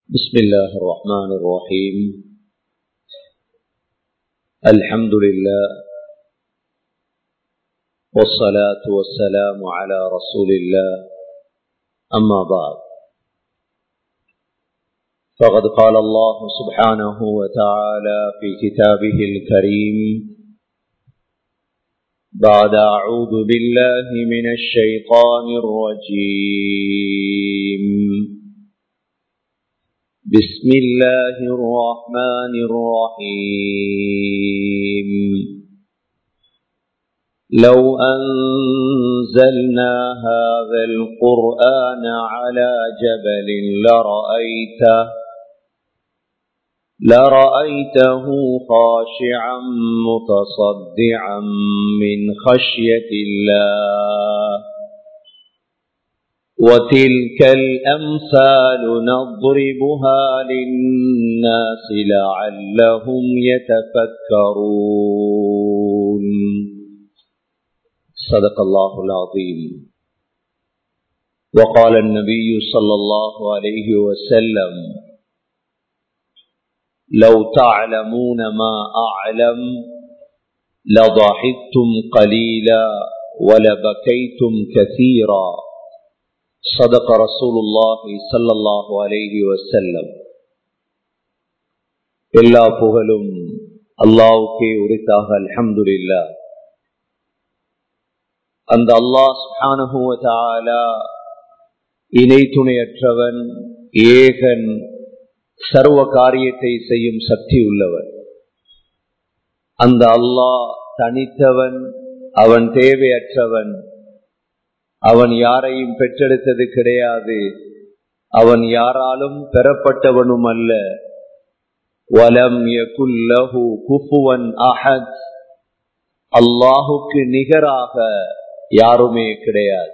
بسم الله الرحمن الرحيم الحمد لله والصلاة والسلام على رسول الله أما بعد فقد قال الله سبحانه وتعالى في كتابه الكريم بعد أعوذ بالله من الشيطان الرجيم بسم الله الرحمن الرحيم لو أنزلنا هذا القرآن على جبل لرأيته لرأيته خاشعا متصدعا من خشية الله وتلك الأمثال نضربها للناس لعلهم يتفكرون صدق الله العظيم وقال النبي صلى الله عليه وسلم لو تعلمون ما أعلم لضحكتم قليلا ولبكيتم كثيرا صدق رسول الله صلى الله عليه وسلم எல்லா புகழும் அல்லாவுக்கே உரித்தாக அல்ஹம்துலில்லா அந்த அல்லாஹ் சுஹானஹுவதாலா இணை துணையற்றவன் ஏகன் சர்வ காரியத்தை செய்யும் சக்தி உள்ளவன் அந்த அல்லாஹ் தனித்தவன் அவன் தேவையற்றவன் அவன் யாரையும் பெற்றெடுத்தது கிடையாது அவன் யாராலும் பெறப்பட்டவனும் அல்ல வலம் யகுல்லஹு குஃபுவன் அஹத் அல்லாஹுக்கு நிகராக யாருமே கிடையாது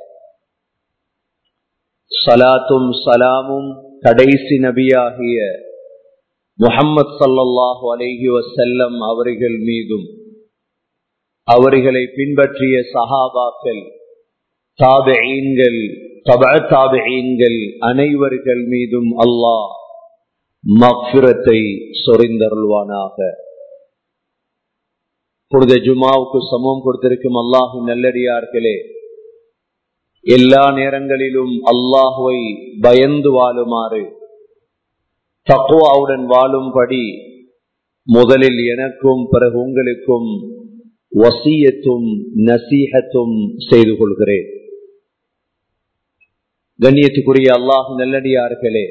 சலாத்தும் சலாமும் கடைசி நபியாகிய முகம்மது சல்லல்லாஹு அலைஹி வசல்லம் அவர்கள் மீதும் அவர்களை பின்பற்றிய சஹாபாக்கள் தாபெயின்கள் தப தாபெயின்கள் அனைவர்கள் மீதும் அல்லாஹ் மக்பிரத்தை சொரிந்தருள்வானாக புனித ஜுமாவுக்கு சமம் கொடுத்திருக்கும் அல்லாஹு நல்லடியார்களே எல்லா நேரங்களிலும் அல்லாஹுவை பயந்து வாழுமாறு தக்குவாவுடன் வாழும்படி முதலில் எனக்கும் பிறகு உங்களுக்கும் வசியத்தும் நசீகத்தும் செய்து கொள்கிறேன் கண்ணியத்துக்குரிய அல்லாஹ் நல்லடியார்களே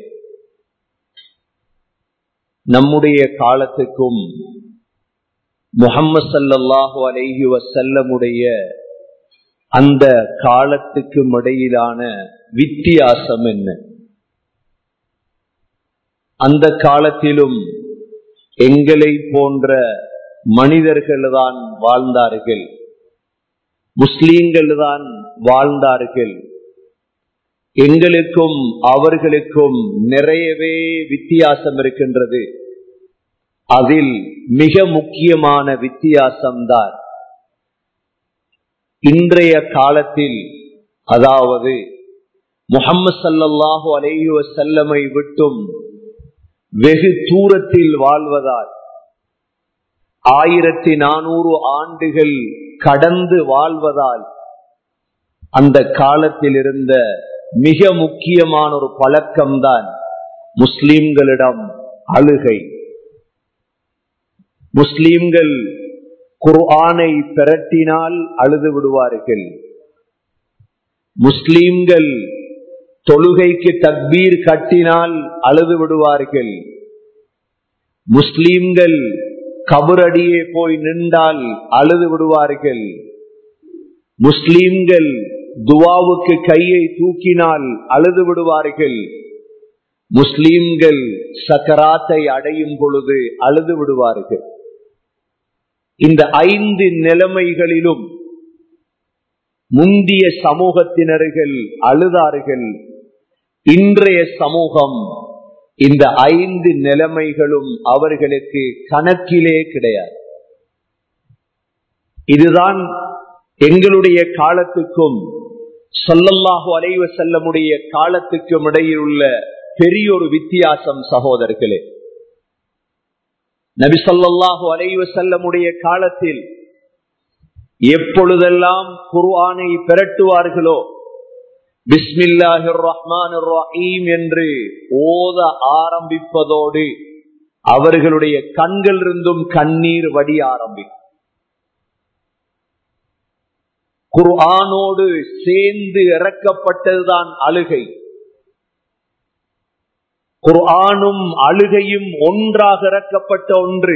நம்முடைய காலத்துக்கும் முகம்மது சல்லாஹு அலைஹி வசல்லமுடைய அந்த காலத்துக்கும் இடையிலான வித்தியாசம் என்ன அந்த காலத்திலும் எங்களை போன்ற மனிதர்கள் தான் வாழ்ந்தார்கள் முஸ்லீம்கள் தான் வாழ்ந்தார்கள் எங்களுக்கும் அவர்களுக்கும் நிறையவே வித்தியாசம் இருக்கின்றது அதில் மிக முக்கியமான வித்தியாசம்தான் இன்றைய காலத்தில் அதாவது முகம்மது சல்லாஹு அலைஹி வசல்லமை விட்டும் வெகு தூரத்தில் வாழ்வதால் ஆயிரத்தி நானூறு ஆண்டுகள் கடந்து வாழ்வதால் அந்த காலத்தில் இருந்த மிக முக்கியமான ஒரு பழக்கம்தான் முஸ்லிம்களிடம் அழுகை முஸ்லிம்கள் குர்ஆனை பிரட்டினால் அழுது விடுவார்கள் முஸ்லிம்கள் தொழுகைக்கு தக்பீர் கட்டினால் அழுது விடுவார்கள் முஸ்லிம்கள் கபரடியே போய் நின்றால் அழுது விடுவார்கள் முஸ்லிம்கள் துவாவுக்கு கையை தூக்கினால் அழுது விடுவார்கள் முஸ்லிம்கள் சக்கராத்தை அடையும் பொழுது அழுது விடுவார்கள் இந்த ஐந்து நிலைமைகளிலும் முந்திய சமூகத்தினர்கள் அழுதார்கள் இன்றைய சமூகம் இந்த ஐந்து நிலைமைகளும் அவர்களுக்கு கணக்கிலே கிடையாது இதுதான் எங்களுடைய காலத்துக்கும் சொல்லல்லாஹு அலைவ செல்லமுடைய காலத்துக்கும் இடையில் உள்ள பெரிய ஒரு வித்தியாசம் சகோதரர்களே நபி சொல்லாஹு அலைவ செல்லமுடைய காலத்தில் எப்பொழுதெல்லாம் குர்ஆனை பெரட்டுவார்களோ பிஸ்மில்லாஹிர் ரஹ்மான் ரஹீம் என்று ஓத ஆரம்பிப்பதோடு அவர்களுடைய கண்கள் இருந்தும் கண்ணீர் வடி ஆரம்பிக்கும் குர்ஆனோடு சேர்ந்து இறக்கப்பட்டதுதான் அழுகை குர்ஆனும் அழுகையும் ஒன்றாக இறக்கப்பட்ட ஒன்று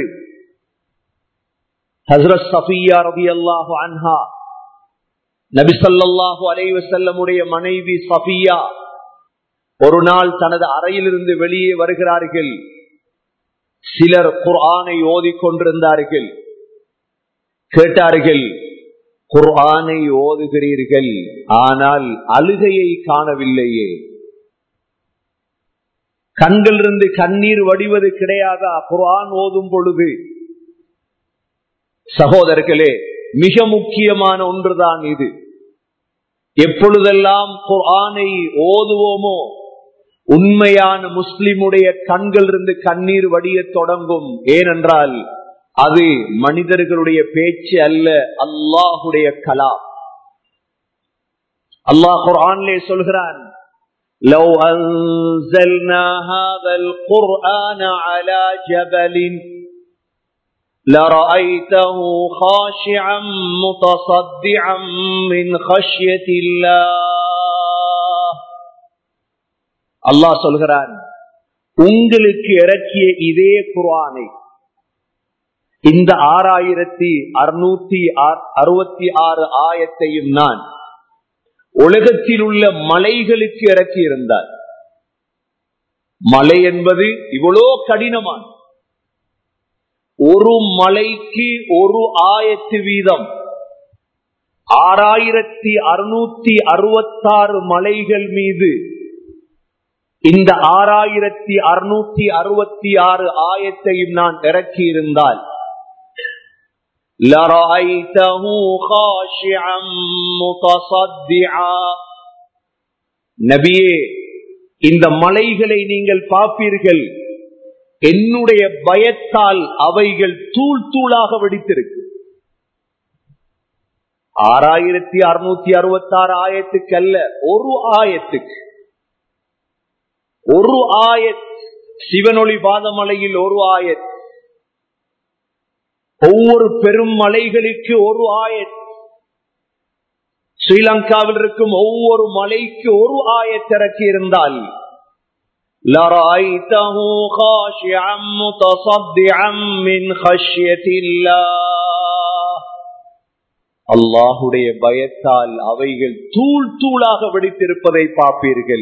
ஹசரத் சஃபியா ரபி அல்லாஹு அன்ஹா நபிசல்லாஹு அலைவசல்லமுடைய மனைவி சஃபியா ஒரு நாள் தனது அறையிலிருந்து வெளியே வருகிறார்கள் சிலர் குர்ஆனை ஓதிக்கொண்டிருந்தார்கள் கேட்டார்கள் குர்ஆனை ஓதுகிறீர்கள் ஆனால் அழுகையை காணவில்லையே கண்களிலிருந்து கண்ணீர் வடிவது கிடையாதா குர்ஆன் ஓதும் பொழுது சகோதரர்களே மிக முக்கியமான ஒன்றுதான் இது எப்பொழுதெல்லாம் குர்ஆனை ஓதுவோமோ உண்மையான முஸ்லிமுடைய கண்களிலிருந்து கண்ணீர் வடிய தொடங்கும் ஏனென்றால் அது மனிதர்களுடைய பேச்சு அல்ல அல்லாஹுடைய கலா அல்லாஹ் குர்ஆன்லே சொல்கிறான் لو أنزلنا هذا القرآن على جبل لرأيته خاشعا متصدعا من خشية الله الله சொல்கிறான் உங்களுக்கு இறக்கிய இதே குரானை இந்த ஆறாயிரத்தி அறுநூத்தி அறுபத்தி ஆறு ஆயத்தையும் நான் உலகத்தில் உள்ள மலைகளுக்கு இறக்கி இருந்தார் மலை என்பது இவ்வளோ கடினமான ஒரு மலைக்கு ஒரு ஆயத்து வீதம் ஆறாயிரத்தி அறுநூத்தி அறுபத்தாறு மலைகள் மீது இந்த ஆறாயிரத்தி அறுநூத்தி அறுபத்தி ஆறு ஆயத்தையும் நான் இறக்கி இருந்தால் لرأيته خاشعا متصدعا நபியே இந்த மலைகளை நீங்கள் பார்ப்பீர்கள் என்னுடைய பயத்தால் அவைகள் தூள் தூளாக வெடித்திருக்கு ஆறாயிரத்தி அறுநூத்தி அறுபத்தி ஆறு ஆயத்துக்கு அல்ல ஒரு ஆயத்துக்கு ஒரு ஆயத் சிவனொளி பாதமலையில் ஒரு ஆயத் ஒவ்வொரு பெரும் மலைகளுக்கு ஒரு ஆயத் ஸ்ரீலங்காவில் இருக்கும் ஒவ்வொரு மலைக்கு ஒரு ஆயத்திறக்கி இருந்தால் لرأيته خاشعا متصدعا من خشية الله அல்லாஹுடைய பயத்தால் அவைகள் தூள் தூளாக வெடித்திருப்பதை பார்ப்பீர்கள்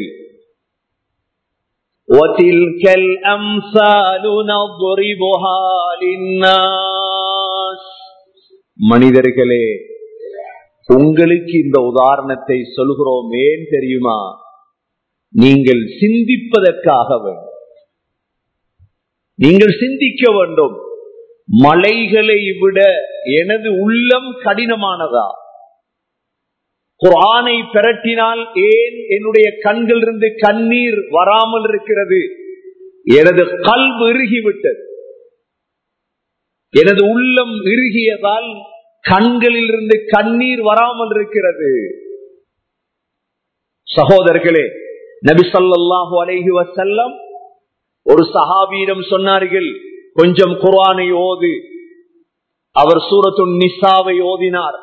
وتلك الأمثال نضربها للناس மனிதர்களே உங்களுக்கு இந்த உதாரணத்தை சொல்கிறோம் ஏன் தெரியுமா நீங்கள் சிந்திப்பதற்காக வேண்டும் நீங்கள் சிந்திக்க வேண்டும் மலைகளை விட எனது உள்ளம் கடினமானதா குரானை பெரட்டினால் ஏன் என்னுடைய கண்களிலிருந்து கண்ணீர் வராமல் இருக்கிறது எனது கல்வு இறுகிவிட்டது எனது உள்ளம் இறுகியதால் கண்களில் இருந்து கண்ணீர் வராமல் இருக்கிறது சகோதரர்களே நபி சொல்லாஹு அலைஹி வசல்லம் ஒரு சஹாபீரம் சொன்னார்கள் கொஞ்சம் குர்ஆனை ஓது அவர் சூரத்து நிசாவை ஓதினார்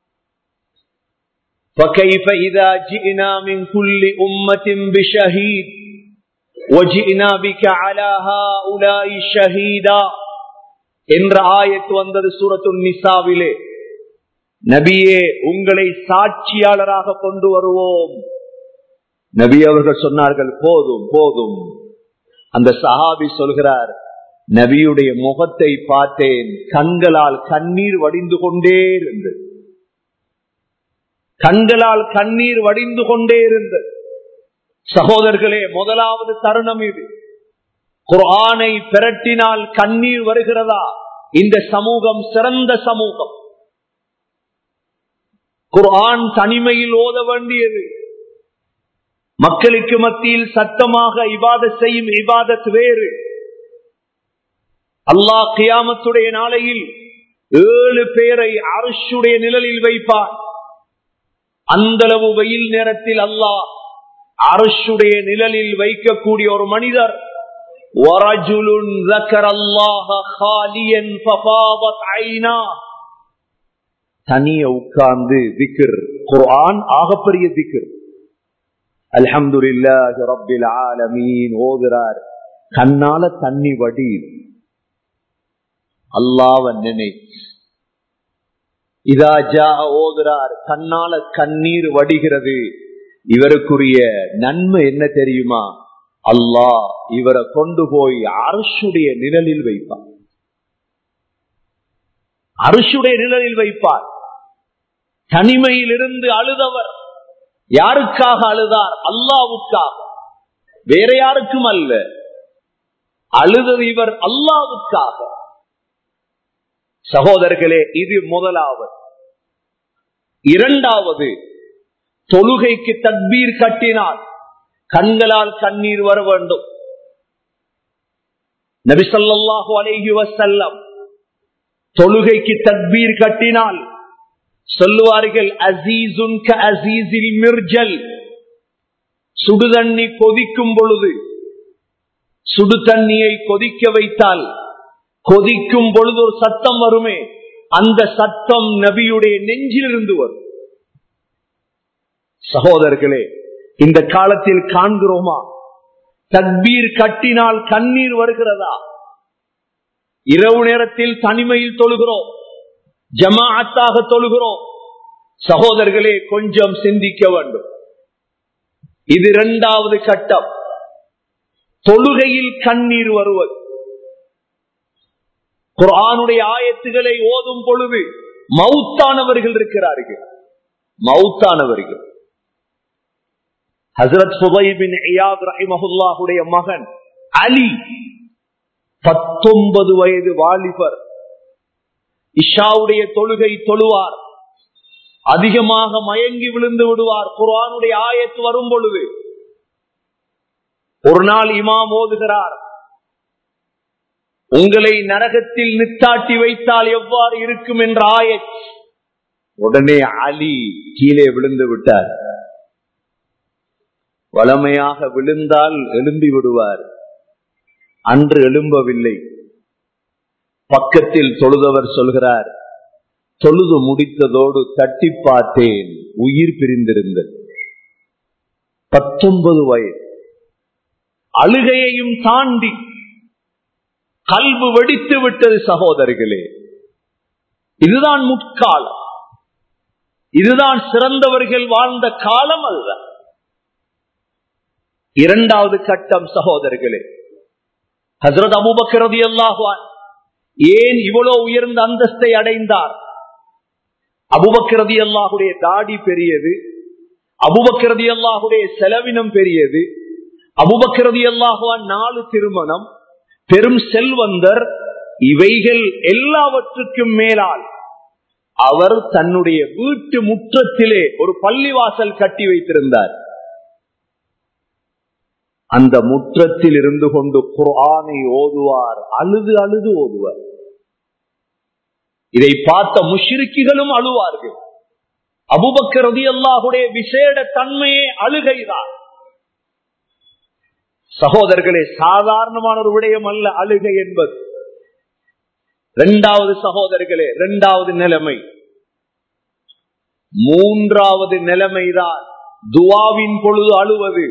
فكيف إذا جئنا من كل أمة بشهيد وجئنا بك على هؤلاء شهيدا என்ற ஆயத்து வந்தது சூரத்து நிசாவிலே நபியே உங்களை சாட்சியாளராக கொண்டு வருவோம் நபி அவர்கள் சொன்னார்கள் போதும் போதும் அந்த சஹாபி சொல்கிறார் நபியுடைய முகத்தை பார்த்தேன் கண்களால் கண்ணீர் வடிந்து கொண்டே இருந்தது கண்களால் கண்ணீர் வடிந்து கொண்டே இருந்தது சகோதரர்களே முதலாவது தருணம் இது குர்ஆனை பிரட்டினால் கண்ணீர் வருகிறதா இந்த சமூகம் சிறந்த சமூகம் குர்ஆன் தனிமையில் ஓத வேண்டியது மக்களுக்கு மத்தியில் சத்தமாக இபாதத் செய்யும் இபாதத் வேறு அல்லாஹ் கியாமத்துடைய நாளையில் ஏழு பேரை அரசுடைய நிழலில் வைப்பார் அந்தளவு வெயில் நேரத்தில் அல்லாஹ் அரசுடைய நிழலில் வைக்கக்கூடிய ஒரு மனிதர் ورجل ذكر الله خاليا ففاضت عيناه தனிய உட்கார்ந்து திக்ர் குர்ஆன் ஆகப்பெரிய திக்ர் அல்ஹம்துலில்லாஹி ரப்பில் ஆலமீன் ஓதுறார் கண்ணால தண்ணி வடி அல்லாஹ்வ நினை இதா ஜா ஓதுறார் கண்ணால கண்ணீர் வடிகிறது இவருக்குரிய நன்மை என்ன தெரியுமா அல்லாஹ் இவரை கொண்டு போய் அரசுடைய நிழலில் வைப்பார் அரசுடைய நிழலில் வைப்பார் தனிமையில் இருந்து அழுதவர் யாருக்காக அழுதார் அல்லாவுக்காக வேற யாருக்கும் அல்ல அழுதது இவர் அல்லாவுக்காக சகோதரர்களே இது முதலாவது இரண்டாவது தொழுகைக்கு தக்பீர் கட்டினால் கண்களால் கண்ணீர் வர வேண்டும் நபிசல்லாஹு அலைஹி வசல்லம் தொழுகைக்கு தக்பீர் கட்டினால் சொல்லுவார்கள் அசீசுன் அசீசில் மிர்ஜல் சுடுதண்ணி கொதிக்கும் பொழுது சுடு தண்ணியை கொதிக்க வைத்தால் கொதிக்கும் பொழுது ஒரு சத்தம் வருமே அந்த சத்தம் நபியுடைய நெஞ்சிலிருந்து வரும் சகோதரர்களே இந்த காலத்தில் காண்கிறோமா தக்பீர் கட்டினால் கண்ணீர் வருகிறதா இரவு நேரத்தில் தனிமையில் தொழுகிறோம் ஜமாஅத்தாக தொழுகிறோம் சகோதரர்களே கொஞ்சம் சிந்திக்க வேண்டும் இது இரண்டாவது கட்டம் தொழுகையில் கண்ணீர் வருவது குரானுடைய ஆயத்துகளை ஓதும் பொழுது மவுத்தானவர்கள் இருக்கிறார்கள் மவுத்தானவர்கள் ஹசரத் சுபைபின் ரஹிமஹுல்லாஹுடைய மகன் அலி பத்தொன்பது வயது வாலிபர் இஷாவுடைய தொழுகை தொழுவார் அதிகமாக மயங்கி விழுந்து விடுவார் குரானுடைய ஆயத்து வரும் பொழுது ஒரு நாள் இமாம் ஓதுகிறார் உங்களை நரகத்தில் நித்தாட்டி வைத்தால் எவ்வாறு இருக்கும் என்ற ஆயத் உடனே அலி கீழே விழுந்து விட்டார் வளமையாக விழுந்தால் எழும்பி விடுவார் அன்று எழும்பவில்லை பக்கத்தில் தொழுதவர் சொல்கிறார் தொழுது முடித்ததோடு தட்டி பார்த்தேன் உயிர் பிரிந்திருந்தது பத்தொன்பது வயது அழுகையையும் தாண்டி கல்வு வெடித்து விட்டது சகோதரிகளே இதுதான் முற்காலம் இதுதான் சிறந்தவர்கள் வாழ்ந்த காலம் அதுதான் இரண்டாவது கட்டம் சகோதரர்களே ஹசரத் அபுபக்கரதி அல்லாஹான் ஏன் இவ்வளவு உயர்ந்த அந்தஸ்தை அடைந்தார் அபுபக்கரதி அல்லாஹுடைய தாடி பெரியது அபுபக்கரதி அல்லாஹுடைய செலவினம் பெரியது அபுபக்கரதி அல்லாஹுவான் நாலு திருமணம் பெரும் செல்வந்தர் இவைகள் எல்லாவற்றுக்கும் மேலால் அவர் தன்னுடைய வீட்டு முற்றத்திலே ஒரு பள்ளிவாசல் கட்டி வைத்திருந்தார் அந்த முற்றத்தில் இருந்து கொண்டு குரானை ஓதுவார் அழுது அழுது ஓதுவார் இதை பார்த்த முஷ்ரிக்கிகளும் அழுவார்கள் அபுபக்கரதி அல்லாஹுடைய விசேட தன்மையே அழுகைதான் சகோதரர்களே சாதாரணமான ஒரு விடயம் அல்ல அழுகை என்பது இரண்டாவது சகோதரர்களே இரண்டாவது நிலைமை மூன்றாவது நிலைமைதான் துவாவின் பொழுது அழுவது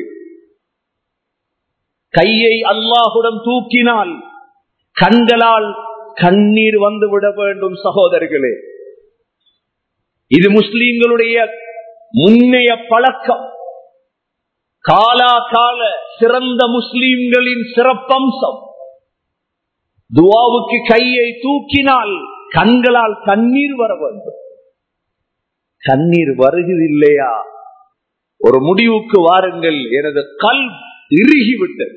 கையை அல்லாஹுடன் தூக்கினால் கண்களால் கண்ணீர் வந்து விட வேண்டும் சகோதரர்களே இது முஸ்லீம்களுடைய முன்னைய பழக்கம் காலா கால சிறந்த முஸ்லீம்களின் சிறப்பம்சம் துவாவுக்கு கையை தூக்கினால் கண்களால் கண்ணீர் வர வேண்டும் கண்ணீர் வருகிறதில்லையா ஒரு முடிவுக்கு வாருங்கள் எனது கல் இறுகிவிட்டது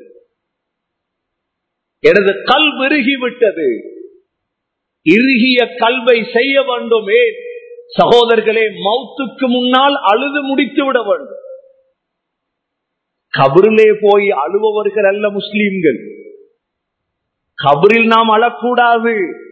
எனது கல் இறுகிவிட்டது இறுகிய கல்வை செய்ய வேண்டும் ஏன் சகோதரர்களே மௌத்துக்கு முன்னால் அழுது முடித்து விட வேண்டும் கபரிலே போய் அழுபவர்கள் அல்ல முஸ்லீம்கள் கபரில் நாம் அழக்கூடாது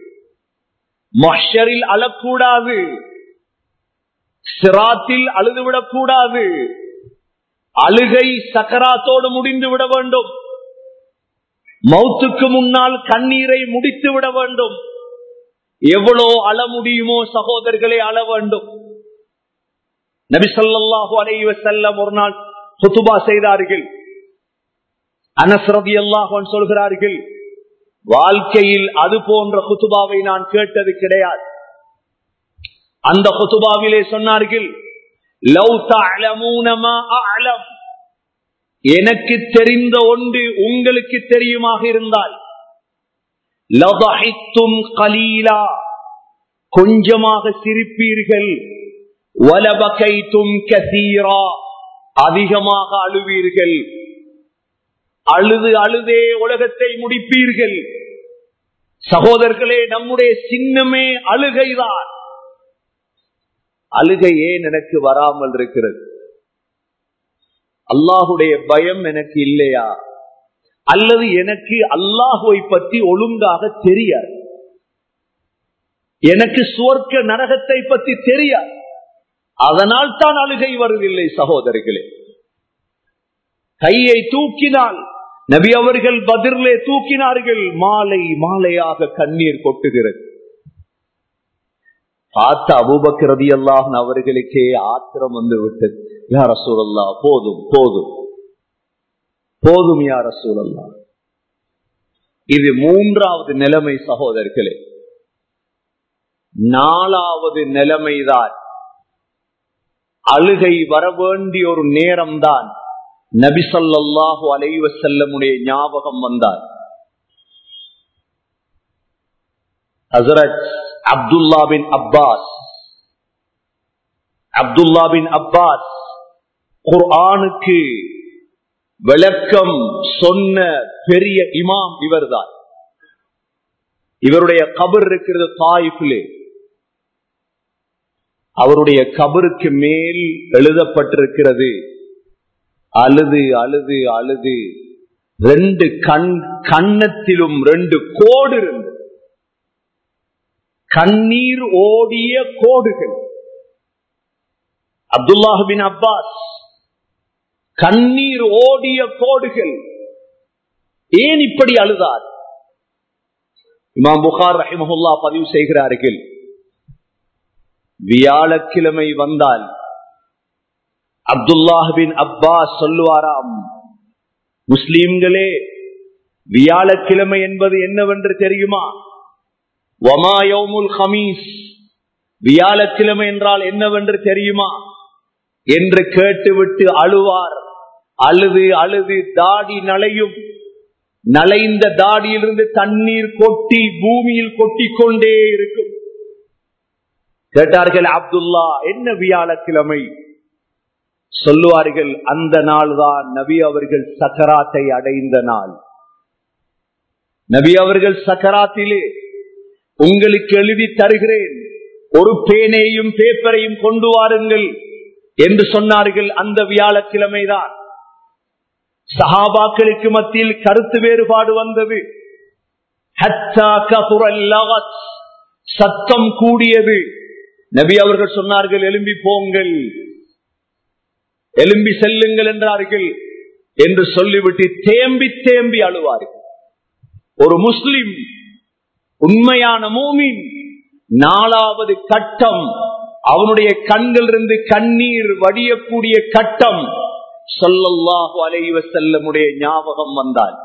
மஷரில் அழக்கூடாது சிராத்தில் அழுதுவிடக் கூடாது அழுகை சக்கராத்தோடு முடிந்து விட வேண்டும் மௌத்துக்கு முன்னால் கண்ணீரை முடித்து விட வேண்டும் எவ்வளோ அழ முடியுமோ சகோதரர்களே அழ வேண்டும் நபி சொல்லாஹு அலைவ செல்லம் ஒரு நாள் சுத்துபா செய்தார்கள் அனஸ்ரதி அல்லாஹன் சொல்கிறார்கள் வாழ்க்கையில் அது போன்ற குத்துபாவை நான் கேட்டது கிடையாது அந்த குத்துபாவிலே சொன்னார்கள் எனக்கு தெரிந்த ஒன்று உங்களுக்கு தெரியுமாக இருந்தால் கலீலா கொஞ்சமாக சிரிப்பீர்கள் வலபகைத்தும் கசீரா அதிகமாக அழுவீர்கள் அழுது அழுதே உலகத்தை முடிப்பீர்கள் சகோதரர்களே நம்முடைய சின்னமே அழுகைதான் அழுகை ஏன் எனக்கு வராமல் இருக்கிறது அல்லாஹுடைய பயம் எனக்கு இல்லையா அல்லது எனக்கு அல்லாஹுவை பற்றி ஒழுங்காக தெரியாது எனக்கு சுவர்க்க நரகத்தை பற்றி தெரியாது அதனால் தான் அழுகை வருவதில்லை சகோதரிகளே கையை தூக்கினால் நபி அவர்கள் பதிலே தூக்கினார்கள் மாலை மாலையாக கண்ணீர் கொட்டுகிறது பார்த்த அபூபக்ரதி அல்லாஹ் அவர்களுக்கே ஆத்திரம் வந்து விட்டது யார சூழல்லா போதும் போதும் போதும் யார சூழல்லா இது மூன்றாவது நிலைமை சகோதரர்களே நாலாவது நிலைமைதான் அழுகை வர வேண்டிய ஒரு நேரம்தான் நபிசல்லாஹு அலைவ செல்லமுடைய ஞாபகம் வந்தார் Hazrat Abdullah bin Abbas Abdullah bin Abbas குர்ஆனுக்கு விளக்கம் சொன்ன பெரிய இமாம் இவர்தான் இவருடைய கபர் இருக்கிறது தாயிஃபிலே அவருடைய கபருக்கு மேல் எழுதப்பட்டிருக்கிறது அழுது அழுது அழுது ரெண்டு கண் கண்ணத்திலும் ரெண்டு கோடு இருந்து கண்ணீர் ஓடிய கோடுகள் அப்துல்லாஹின் அப்பாஸ் கண்ணீர் ஓடிய கோடுகள் ஏன் இப்படி அழுதார் இமாம் புகார் ரஹிமஹுல்லா பதிவு செய்கிறார்கள் வியாழக்கிழமை வந்தால் அப்துல்லாஹின் அப்பாஸ் சொல்லுவாராம் முஸ்லீம்களே வியாழக்கிழமை என்பது என்னவென்று தெரியுமா ஒமாயோமுல் ஹமீஸ் வியாழக்கிழமை என்றால் என்னவென்று தெரியுமா என்று கேட்டுவிட்டு அழுவார் அழுது அழுது தாடி நலையும் நலைந்த தாடியிலிருந்து தண்ணீர் கொட்டி பூமியில் கொட்டிக் கொண்டே இருக்கும் கேட்டார்கள் அப்துல்லா என்ன வியாழக்கிழமை சொல்லுவார்கள் அந்த நாள் தான் நபி அவர்கள் சக்கராத்தை அடைந்த நாள் நபி அவர்கள் சக்கராத்திலே உங்களுக்கு எழுதி தருகிறேன் ஒரு பேனையும் பேப்பரையும் கொண்டு வாருங்கள் என்று சொன்னார்கள் அந்த வியாழக்கிழமைதான் சஹாபாக்களுக்கு மத்தியில் கருத்து வேறுபாடு வந்தது சத்தம் கூடியது நபி அவர்கள் சொன்னார்கள் எலும்பி போங்கள் எலும்பி செல்லுங்கள் என்றார்கள் என்று சொல்லிவிட்டு தேம்பி தேம்பி அழுவார்கள் ஒரு முஸ்லிம் உண்மையான மூமின் நாலாவது கட்டம் அவனுடைய கண்களிலிருந்து கண்ணீர் வடியக்கூடிய கட்டம் சொல்லல்லாஹு அலைவ செல்லமுடைய ஞாபகம் வந்தால்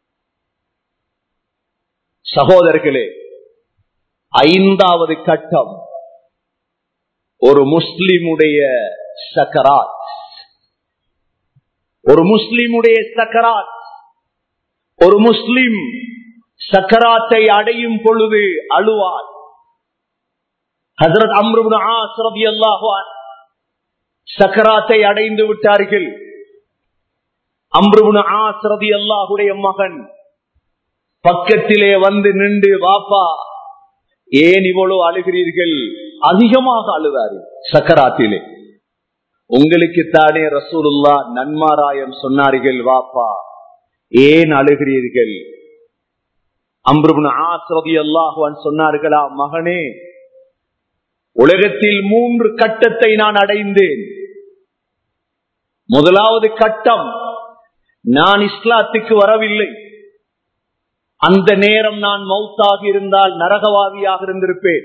சகோதரர்களே ஐந்தாவது கட்டம் ஒரு முஸ்லிமுடைய சக்கராத் ஒரு முஸ்லிமுடைய சக்கராத் ஒரு முஸ்லிம் சக்கராத்தை அடையும் பொழுது அழுவார் ஹசரத் அம்ருபுன் ஆசிரதி அல்லாஹான் சக்கராத்தை அடைந்து விட்டார்கள் அம்ருபுன் ஆசிரதி அல்லாஹுடைய மகன் பக்கத்திலே வந்து நின்று வாப்பா ஏன் இவ்வளவு அழுகிறீர்கள் அதிகமாக அழுதாரு சக்கராத்திலே உங்களுக்கு தானே ரசூலுல்லா நன்மாராயம் சொன்னார்கள் வாப்பா ஏன் அழுகிறீர்கள் அம்ருபுன் ஆசிரதி அல்லாஹுவான் சொன்னார்களா மகனே உலகத்தில் மூன்று கட்டத்தை நான் அடைந்தேன் முதலாவது கட்டம் நான் இஸ்லாத்துக்கு வரவில்லை அந்த நேரம் நான் மௌத்தாக இருந்தால் நரகவாதியாக இருந்திருப்பேன்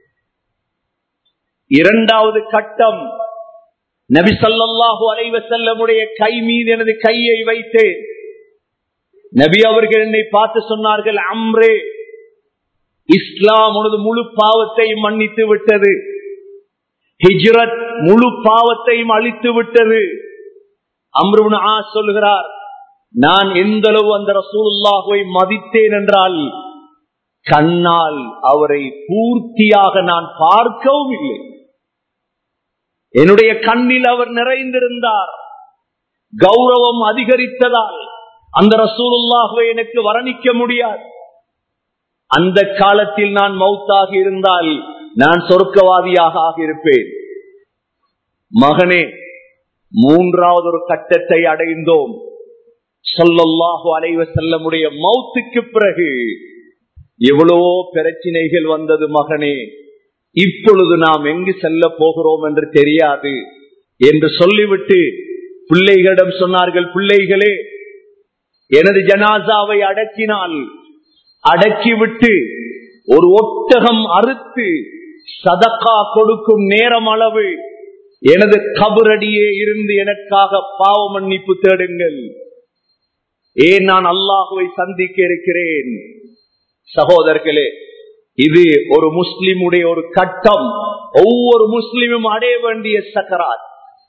இரண்டாவது கட்டம் நபி சல்லாஹூ அலைவ செல்லமுடைய கை மீது எனது கையை வைத்தேன் நபி அவர்கள் என்னை பார்த்து சொன்னார்கள் அம்ரே இஸ்லாம் உனது முழு பாவத்தையும் மன்னித்து விட்டது ஹிஜ்ரத் முழு பாவத்தையும் அழித்து விட்டது அம்ருன் ஆ சொல்கிறார் நான் எந்த அளவு அந்த ரசூல்லாஹுவை மதித்தேன் என்றால் கண்ணால் அவரை பூர்த்தியாக நான் பார்க்கவும் இல்லை என்னுடைய கண்ணில் அவர் நிறைந்திருந்தார் கௌரவம் அதிகரித்ததால் அந்த ரசூலுல்லாஹுவை எனக்கு வர்ணிக்க முடியாது அந்த காலத்தில் நான் மௌத்தாக இருந்தால் நான் சொர்க்கவாதியாக ஆகியிருப்பேன் மகனே மூன்றாவது ஒரு கட்டத்தை அடைந்தோம் சொல்லல்லாஹு அலைவ செல்லமுடைய மௌத்துக்கு பிறகு எவ்வளவோ பிரச்சினைகள் வந்தது மகனே இப்பொழுது நாம் எங்கு செல்ல போகிறோம் என்று தெரியாது என்று சொல்லிவிட்டு பிள்ளைகளிடம் சொன்னார்கள் பிள்ளைகளே எனது ஜனாசாவை அடக்கினால் அடக்கிவிட்டு ஒரு ஒட்டகம் அறுத்து சதக்கா கொடுக்கும் நேரம் அளவு எனது கபரடியே இருந்து எனக்காக பாவ மன்னிப்பு தேடுங்கள் ஏன் நான் அல்லாஹுவை சந்திக்க இருக்கிறேன் சகோதரர்களே இது ஒரு முஸ்லிமுடைய ஒரு கட்டம் ஒவ்வொரு முஸ்லிமும் அடைய வேண்டிய சக்கராத்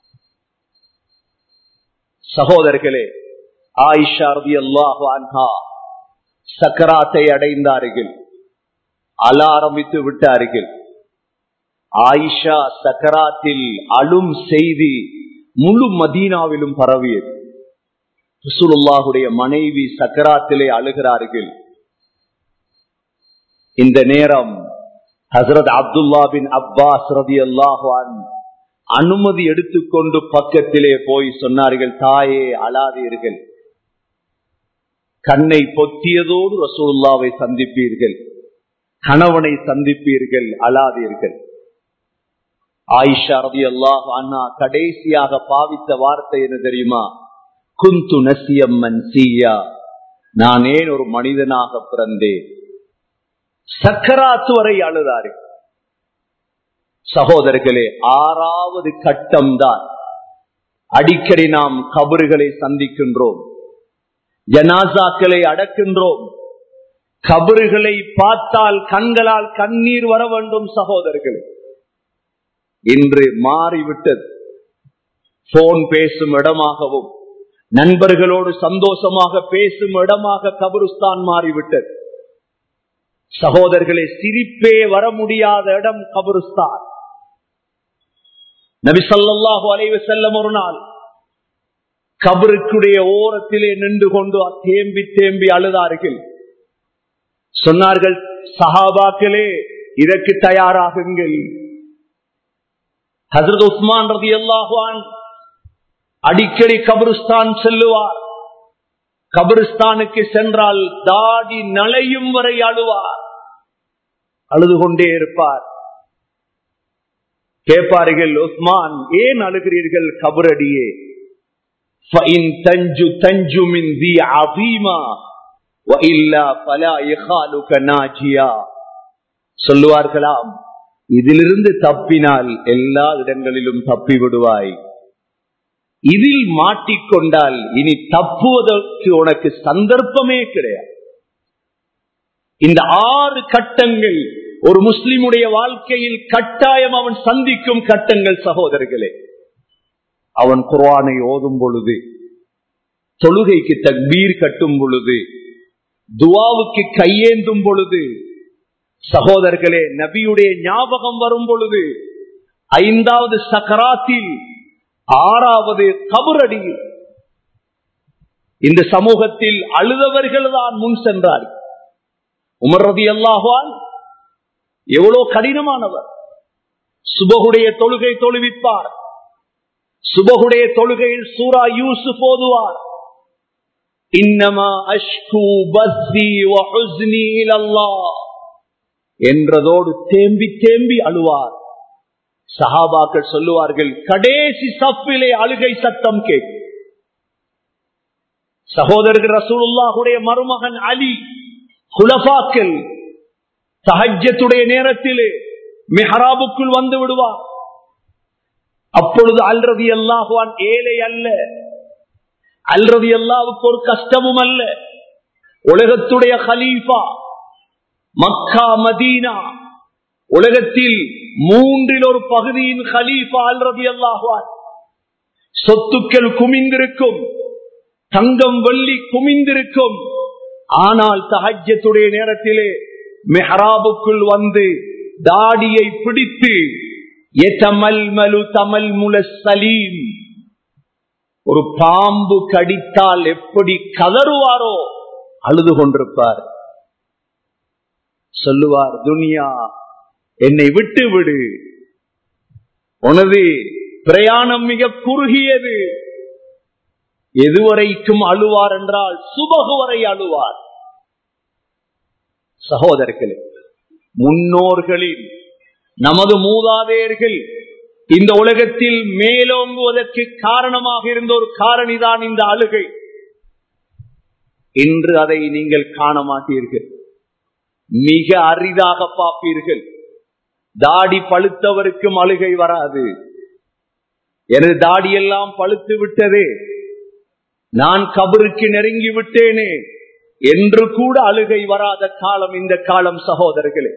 சகோதரர்களே ஆயிஷா ரவி அல்லாஹு அன்ஹா சக்கராத்தை அடைந்தார்கள் அல ஆரம்பித்து விட்டார்கள் ஆயிஷா சக்கராத்தில் அழும் செய்தி முழு மதீனாவிலும் பரவியது ரசூலுல்லாஹுடைய மனைவி சக்கராத்திலே அழுகிறார்கள் இந்த நேரம் ஹசரத் அப்துல்லா பின் அப்பாஸ் ரதி அல்லாஹான் அனுமதி எடுத்துக்கொண்டு பக்கத்திலே போய் சொன்னார்கள் தாயே அழாதீர்கள் கண்ணை பொத்தியதோடு ரசூல்லாவை சந்திப்பீர்கள் கணவனை சந்திப்பீர்கள் அழாதீர்கள் ஆயிஷா ரதி அல்லாஹ் அண்ணா கடைசியாக பாவித்த வார்த்தை என்ன தெரியுமா குந்து நசியம்மன் சீயா நான் ஏன் ஒரு மனிதனாக பிறந்தேன் சக்கராத்து வரை அழுதாரு சகோதரர்களே ஆறாவது கட்டம் தான் அடிக்கடி நாம் கபறுகளை சந்திக்கின்றோம் ஜனாசாக்களை அடக்கின்றோம் கபறுகளை பார்த்தால் கண்களால் கண்ணீர் வர வேண்டும் சகோதரர்களே இன்று மாறிவிட்டது போன் பேசும் இடமாகவும் நண்பர்களோடு சந்தோஷமாக பேசும் இடமாக கபருஸ்தான் மாறிவிட்டது சகோதரர்களே சிரிப்பே வர முடியாத இடம் கபருஸ்தான் நபி சல்லாஹூ அலைவ செல்லம் ஒரு நாள் கபருக்குடைய ஓரத்திலே நின்று கொண்டு தேம்பி தேம்பி அழுதார்கள் சொன்னார்கள் சஹாபாக்களே இதற்கு தயாராகுங்கள் ஹசரத் உஸ்மான் ரதி அல்லாஹான் அடிக்கடி கபருஸ்தான் செல்லுவார் கபருஸ்தானுக்கு சென்றால் தாடி நலையும் வரை அழுவார் அழுது கொண்டே இருப்பார் கேட்பார்கள் உஸ்மான் ஏன் அழுகிறீர்கள் கபரடியே தஞ்சு தஞ்சு மின் தி அபீமா சொல்லுவார்களாம் இதிலிருந்து தப்பினால் எல்லா இடங்களிலும் தப்பி விடுவாய் இதில் மாட்டிக்கொண்டால் இனி தப்புவதற்கு உனக்கு சந்தர்ப்பமே கிடையாது இந்த ஆறு கட்டங்கள் ஒரு முஸ்லிமுடைய வாழ்க்கையில் கட்டாயம் அவன் சந்திக்கும் கட்டங்கள் சகோதரர்களே அவன் குர்ஆனை ஓதும் பொழுது தொழுகைக்கு தக்பீர் கட்டும் பொழுது துவாவுக்கு கையேந்தும் பொழுது சகோதரர்களே நபியுடைய ஞாபகம் வரும் பொழுது ஐந்தாவது சக்கராத்தில் ஆறாவது கபரடி இந்த சமூகத்தில் அழுதவர்கள் தான் முன் சென்றார் உமர்ரதி அல்லாஹான் எவ்வளவு கடினமானவர் சுபகுடைய தொழுகை தொழுவிப்பார் சுபகுடைய தொழுகையில் சூரா யூசு போதுவார் இன்னமா அஷ்கு பஸ்தி வஹுஸ்னி இலல்லாஹ் என்றதோடு தேம்பி தேம்பி அழுவார் சஹாபாக்கள் சொல்லுவார்கள் கடைசி சப்பிலே அழுகை சத்தம் கேட்கும் சகோதரர்கள் ரசூலுல்லாஹுடைய மருமகன் அலி குலபாக்கள் சஹஜத்துடைய நேரத்திலே மெஹராபுக்குள் வந்து விடுவார் அப்பொழுது அல்ரதி அல்லாஹுவான் ஏழை அல்ல அல்ரதி அல்லாவுக்கு ஒரு கஷ்டமும் அல்ல உலகத்துடைய ஹலீஃபா மக்கா மதீனா உலகத்தில் மூன்றில் ஒரு பகுதியின் ஹலீஃபா அல்ரதி அல்லாஹுவான் சொத்துக்கள் குமிந்திருக்கும் தங்கம் வெள்ளி குமிந்திருக்கும் ஆனால் தஹஜத்துடைய நேரத்திலே மெஹராபுக்குள் வந்து தாடியை பிடித்து எதமல்மலு தமல்முல சலீம் ஒரு பாம்பு கடித்தால் எப்படி கதறுவாரோ அழுது கொண்டிருப்பார் சொல்லுவார் துனியா என்னை விட்டு விடு உனது பிரயாணம் மிக குறுகியது எதுவரைக்கும் அழுவார் என்றால் சுபகு வரை அழுவார் சகோதரர்களே முன்னோர்களில் நமது மூதாதையர்கள் இந்த உலகத்தில் மேலோங்குவதற்கு காரணமாக இருந்த ஒரு காரணிதான் இந்த அழுகை இன்று அதை நீங்கள் காண மாட்டீர்கள் மிக அரிதாக பார்ப்பீர்கள் தாடி பழுத்தவருக்கும் அழுகை வராது எனது தாடியெல்லாம் பழுத்து விட்டதே நான் கபருக்கு நெருங்கி விட்டேனே என்று கூட அழுகை வராத காலம் இந்த காலம் சகோதரர்களே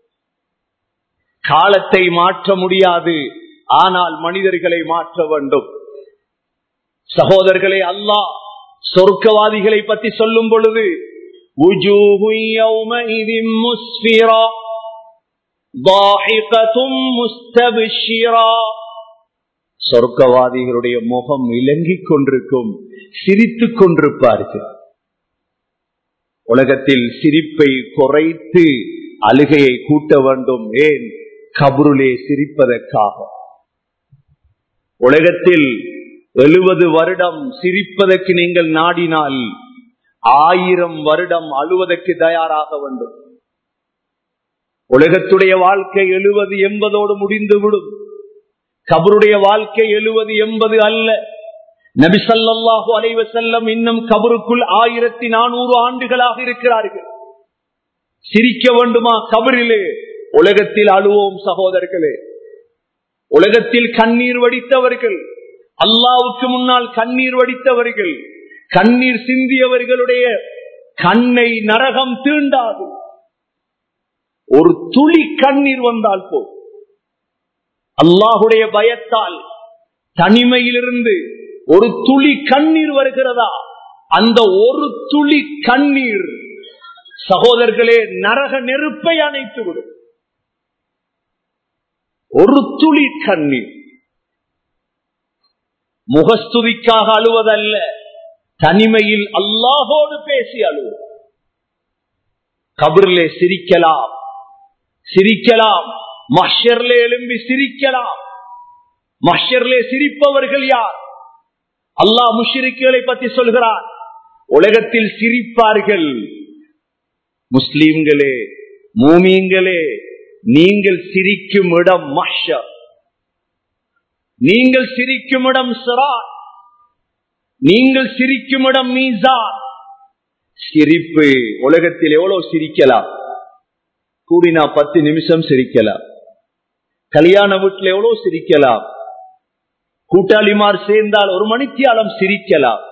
காலத்தை மாற்ற முடியாது ஆனால் மனிதர்களை மாற்ற வேண்டும் சகோதரர்களே அல்லாஹ் சொர்க்கவாதிகளை பற்றி சொல்லும் பொழுது وجوه يومئذ مسفرة ضاحكة مستبشرة சொர்க்கவாதிகளுடைய முகம் இலங்கிக் கொண்டிருக்கும் சிரித்துக் கொண்டிருப்பார்கள் உலகத்தில் சிரிப்பை குறைத்து அழுகையை கூட்ட வேண்டும் ஏன் கபருளே சிரிப்பதற்காக உலகத்தில் எழுபது வருடம் சிரிப்பதற்கு நீங்கள் நாடினால் ஆயிரம் வருடம் அழுவதற்கு தயாராக வேண்டும் உலகத்துடைய வாழ்க்கை எழுபது எண்பதோடு முடிந்துவிடும் கபருடைய வாழ்க்கை எழுபது எண்பது அல்ல நபிசல்லாஹு அலைவ செல்லம் இன்னும் கபருக்குள் ஆயிரத்தி நானூறு ஆண்டுகளாக இருக்கிறார்கள் சிரிக்க வேண்டுமா கபரிலே உலகத்தில் அழுவோம் சகோதரர்களே உலகத்தில் கண்ணீர் வடித்தவர்கள் அல்லாவுக்கு முன்னால் கண்ணீர் வடித்தவர்கள் கண்ணீர் சிந்தியவர்களுடைய கண்ணை நரகம் தீண்டாது ஒரு துளி கண்ணீர் வந்தால் போ அல்லாஹுடைய பயத்தால் தனிமையிலிருந்து ஒரு துளி கண்ணீர் வருகிறதா அந்த ஒரு துளி கண்ணீர் சகோதரர்களே நரக நெருப்பை அணைத்து விடும் ஒரு துளி கண்ணீர் முகஸ்துதிக்காக அழுவதல்ல தனிமையில் அல்லாஹோடு பேசி அழுவது கபிரிலே சிரிக்கலாம் சிரிக்கலாம் மஷர்லே எழும்பி சிரிக்கலாம் மஷர்லே சிரிப்பவர்கள் யார் அல்லாஹ் முஷிரிக்குகளை பற்றி சொல்கிறார் உலகத்தில் சிரிப்பார்கள் முஸ்லீம்களே மூமியங்களே நீங்கள் சிரிக்கும் இடம் மஷர் நீங்கள் சிரிக்கும் இடம் சிராத் நீங்கள் சிரிக்கும் இடம் மீசான் சிரிப்பு உலகத்தில் எவ்வளவு சிரிக்கலாம் கூடினா பத்து நிமிஷம் சிரிக்கலாம் கல்யாண வீட்டில் எவ்வளவு சிரிக்கலாம் கூட்டாளிமார் சேர்ந்தால் ஒரு மணித்தியாலம் சிரிக்கலாம்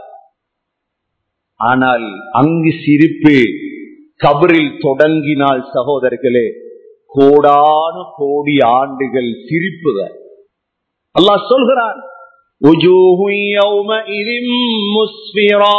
ஆனால் அங்கு சிரிப்பு கபரில் தொடங்கினால் சகோதரர்களே கோடான கோடி ஆண்டுகள் சிரிப்புகள் அல்லாஹ் சொல்கிறான் وجوه يومئذ مسفرة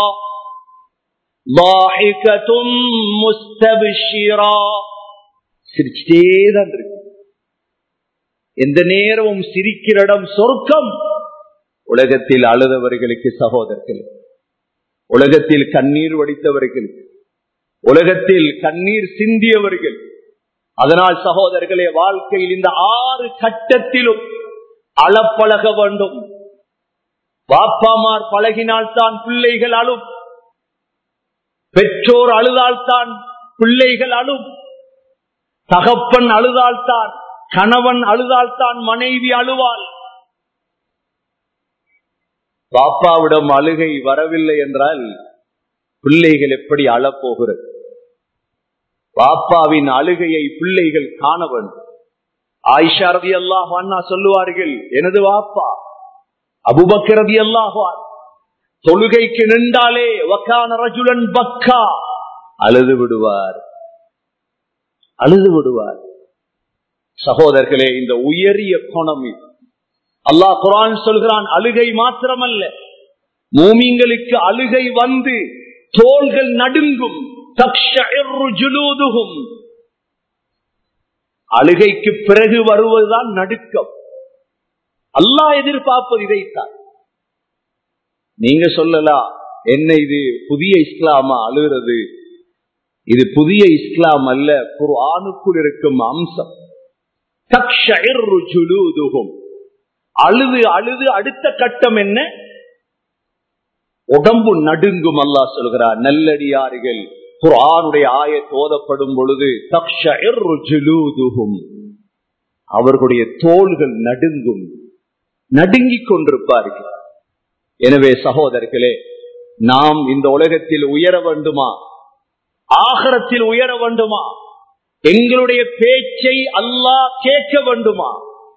ضاحكة مستبشرة சிரிச்சிட்டேதான் இருக்கு எந்த நேரமும் சிரிக்கிற இடம் சொர்க்கம் உலகத்தில் அழுதவர்களுக்கு சகோதரர்கள் உலகத்தில் கண்ணீர் வடித்தவர்கள் உலகத்தில் கண்ணீர் சிந்தியவர்கள் அதனால் சகோதரர்களே வாழ்க்கையில் இந்த ஆறு கட்டத்திலும் அளப்பழக வேண்டும் வாப்பாமார் பழகினால்தான் பிள்ளைகள் அழும் பெற்றோர் அழுதால்தான் பிள்ளைகள் அழும் தகப்பன் அழுதால்தான் கணவன் அழுதால்தான் மனைவி அழுவாள் பாப்பாவிடம் அழுகை வரவில்லை என்றால் பிள்ளைகள் எப்படி அழப்போகிறது பாப்பாவின் அழுகையை பிள்ளைகள் காண வேண்டும் ஆயிஷா ரதி அல்லாஹ் அண்ணா சொல்லுவார்கள் எனது வாப்பா அபுபக்கரதி அல்லாஹான் தொழுகைக்கு நின்றாலே வக்கான ரஜுலன் பக்கா அழுது விடுவார் அழுது விடுவார் சகோதரர்களே இந்த உயரிய கோணம் அல்லாஹ் குரான் சொல்கிறான் அழுகை மாத்திரமல்ல மூமிங்களுக்கு அழுகை வந்து தோள்கள் நடுங்கும் அழுகைக்கு பிறகு வருவதுதான் நடுக்கம் அல்லாஹ் எதிர்பார்ப்பது இதைத்தான் நீங்க சொல்லலாம் என்ன இது புதிய இஸ்லாமா அழுகிறது இது புதிய இஸ்லாம் அல்ல குர்ஆனுக்குள் இருக்கும் அம்சம் அழுது அழுது அடுத்த கட்டம் என்ன உடம்பு நடுங்கும் அல்லா சொல்கிறார் நல்லடியார்கள் குரானுடைய ஆய தோதப்படும் பொழுது அவர்களுடைய தோள்கள் நடுங்கும் நடுங்கிக் கொண்டிருப்பார்கள் எனவே சகோதரர்களே நாம் இந்த உலகத்தில் உயர வேண்டுமா ஆகரத்தில் உயர வேண்டுமா எங்களுடைய பேச்சை அல்லாஹ் கேட்க வேண்டுமா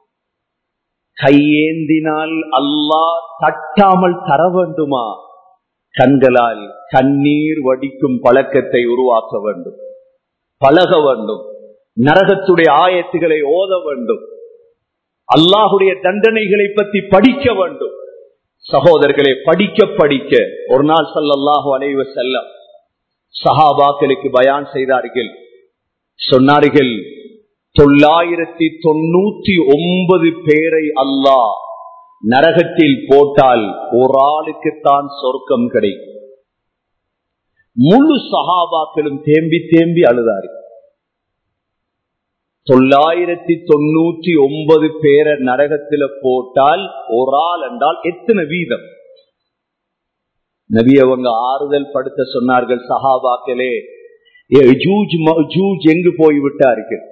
கையேந்தினால் அல்லாஹ் தட்டாமல் தர வேண்டுமா கண்களால் கண்ணீர் வடிக்கும் பழக்கத்தை உருவாக்க வேண்டும் பழக வேண்டும் நரகத்துடைய ஆயத்துகளை ஓத வேண்டும் அல்லாஹுடைய தண்டனைகளை பற்றி படிக்க வேண்டும் சகோதரர்களை படிக்க படிக்க ஒரு நாள் சல்லல்லாஹு அலைவ செல்லம் சஹாபாக்களுக்கு பயான் செய்தார்கள் சொன்னார்கள் தொள்ளாயிரத்தி தொண்ணூத்தி ஒன்பது பேரை அல்லாஹ் நரகத்தில் போட்டால் ஒரு ஆளுக்குத்தான் சொர்க்கம் கிடைக்கும் முழு சகாபாக்களும் தேம்பி தேம்பி அழுதார்கள் தொள்ளாயிரத்தி தொண்ணூற்றி ஒன்பது பேரை நரகத்தில போட்டால் ஒரு ஆள் என்றால் எத்தனை வீதம் நபி அவங்க ஆறுதல் படுத்த சொன்னார்கள் சஹாபாக்களே எங்கு போய்விட்டார்கள்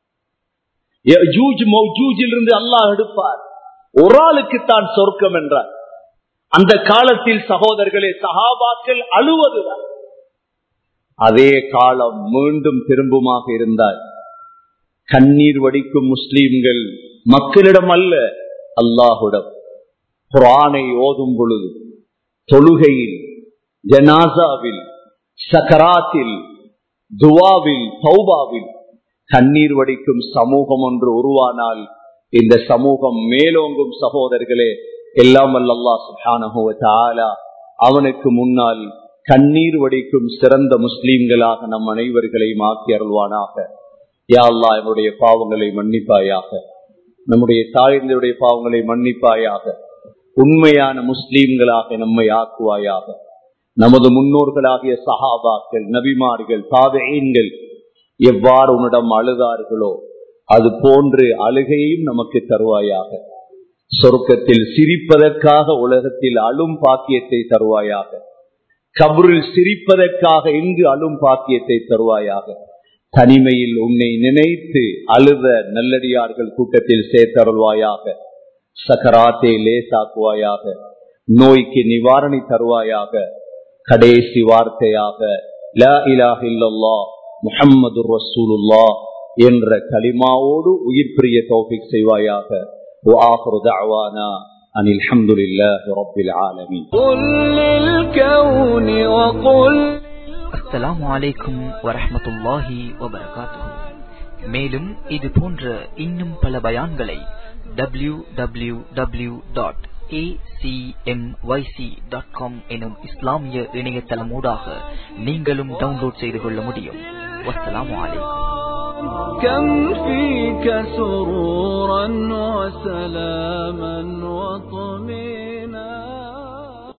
இருந்து அல்லாஹ் எடுப்பார் ஒரு ஆளுக்கு தான் சொர்க்கம் என்றார் அந்த காலத்தில் சகோதரர்களே சகாபாக்கள் அழுவதுதான் அதே காலம் மீண்டும் திரும்புமாக இருந்தால் கண்ணீர் வடிக்கும் முஸ்லீம்கள் மக்களிடம் அல்ல அல்லாஹுடம் குரானை ஓதும் பொழுது தொழுகையில் ஜனாசாவில் சக்கராத்தில் துவாவில் சௌபாவில் கண்ணீர் வடிக்கும் சமூகம் ஒன்று உருவானால் இந்த சமூகம் மேலோங்கும் சகோதரர்களே எல்லாம் அல்லா சுஹானா அவனுக்கு முன்னால் கண்ணீர் வடிக்கும் சிறந்த முஸ்லீம்களாக நம் அனைவர்களையும் ஆக்கி அருள்வானாக யா அல்லா என்னுடைய பாவங்களை மன்னிப்பாயாக நம்முடைய தாய்ந்தருடைய பாவங்களை மன்னிப்பாயாக உண்மையான முஸ்லீம்களாக நம்மை ஆக்குவாயாக நமது முன்னோர்களாகிய சஹாபாக்கள் நபிமார்கள் தாதையீன்கள் எவ்வாறு உன்னிடம் அழுதார்களோ அது போன்று அழுகையும் நமக்கு தருவாயாக சொர்க்கத்தில் சிரிப்பதற்காக உலகத்தில் அழும் பாக்கியத்தை தருவாயாக கபரில் சிரிப்பதற்காக இங்கு அழும் பாக்கியத்தை தருவாயாக தனிமையில் உன்னை நினைத்து அழுத நல்லடியார்கள் கூட்டத்தில் சேர்த்தருள்வாயாக சக்கராத்தை லேசாக்குவாயாக நோய்க்கு நிவாரணி தருவாயாக கடைசி வார்த்தையாக லா இலாஹ இல்லல்லா முஹம்மது ரசூலுல்லா என்ற கலிமாவோடு உயிர் பிரிய தௌஃபிக் செய்வாயாக وآخر دعوانا أن الحمد لله رب العالمين قل للكون وقل அஸ்ஸலாமு அலைக்கும் வரஹ்மத்துல்லாஹி வபரகாத்துஹு மேலும் இது போன்ற இன்னும் பல பயான்களை W W W dot dot com எனும் இஸ்லாமிய இணையதளமூடாக நீங்களும் டவுன்லோட் செய்து கொள்ள முடியும் வஸ்ஸலாமு அலைக்கும் كم فيك سرورا وسلاما وطمئنا